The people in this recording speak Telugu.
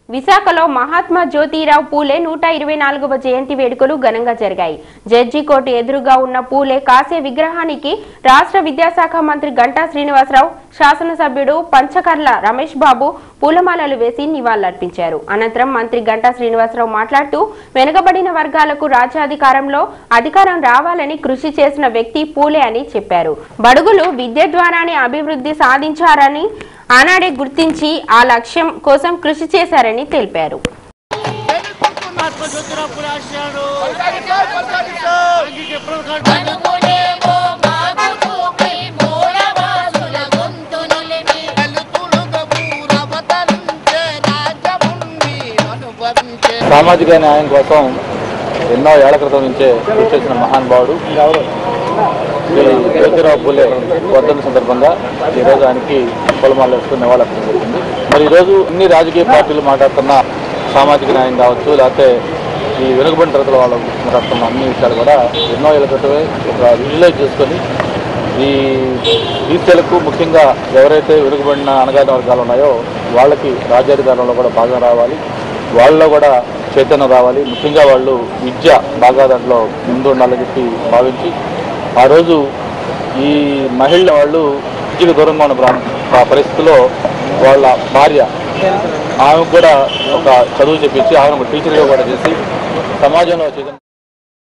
విశాఖలో మహాత్మా జ్యోతిరావు పూలే నూట ఇరవై నాలుగవ జయంతి వేడుకలు ఘనంగా జరిగాయి జడ్జి కోర్టు ఎదురుగా ఉన్న పూలే కాసే విగ్రహానికి రాష్ట్ర విద్యాశాఖ మంత్రి గంటా శ్రీనివాసరావు శాసనసభ్యుడు పంచకర్ల రమేష్ బాబు పూలమాలలు వేసి నివాళులర్పించారు అనంతరం మంత్రి గంటా శ్రీనివాసరావు మాట్లాడుతూ వెనుకబడిన వర్గాలకు రాజ్యాధికారంలో అధికారం రావాలని కృషి చేసిన వ్యక్తి పూలే అని చెప్పారు బడుగులు విద్య ద్వారానే అభివృద్ధి సాధించారని ఆనాడే గుర్తించి ఆ లక్ష్యం కోసం కృషి చేశారని తెలిపారు మహాత్మా జ్యోతిరావు పూలే ఆశయాలు సాంఘిక ప్రముఖ అనుకునేమో మాకు చూపి మూలవాసుల గొంతు నిలిపి సామాజిక న్యాయం కోసం ఎన్నో ఏళ్ల క్రితం నుంచే కృషి చేసిన మహానుభావుడు శ్రీ జ్యోతిరావు పూలే వర్ధన సందర్భంగా ఈరోజు ఆయనకి పొలమాలు వేసుకుని నివాళులర్పణ జరిగింది మరి ఈరోజు అన్ని రాజకీయ పార్టీలు మాట్లాడుతున్న సామాజిక న్యాయం కావచ్చు లేకపోతే ఈ వెనుకబడిన తరగతుల వాళ్ళు మాట్లాడుతున్న అన్ని విషయాలు కూడా ఎన్నో ఏళ్ళ క్రితమే ఒక విజువలైజ్ చేసుకొని ఈ బీసీలకు ముఖ్యంగా ఎవరైతే వెనుకబడిన అణగారిన వర్గాలు ఉన్నాయో వాళ్ళకి రాజ్యాధికారంలో కూడా భాగం రావాలి వాళ్ళలో కూడా చైతన్యం రావాలి ముఖ్యంగా వాళ్ళు విద్య బాగా దాంట్లో ముందు ఉండాలని చెప్పి భావించి ఆ రోజు ఈ మహిళ వాళ్ళు విద్యకు దూరంగా ఉన్న ప్రాం- ఆ పరిస్థితిలో వాళ్ళ భార్య ఆమెకు కూడా ఒక చదువు చెప్పించి ఆమెను ఒక టీచర్గా కూడా చేసి సమాజంలో చైతన్యం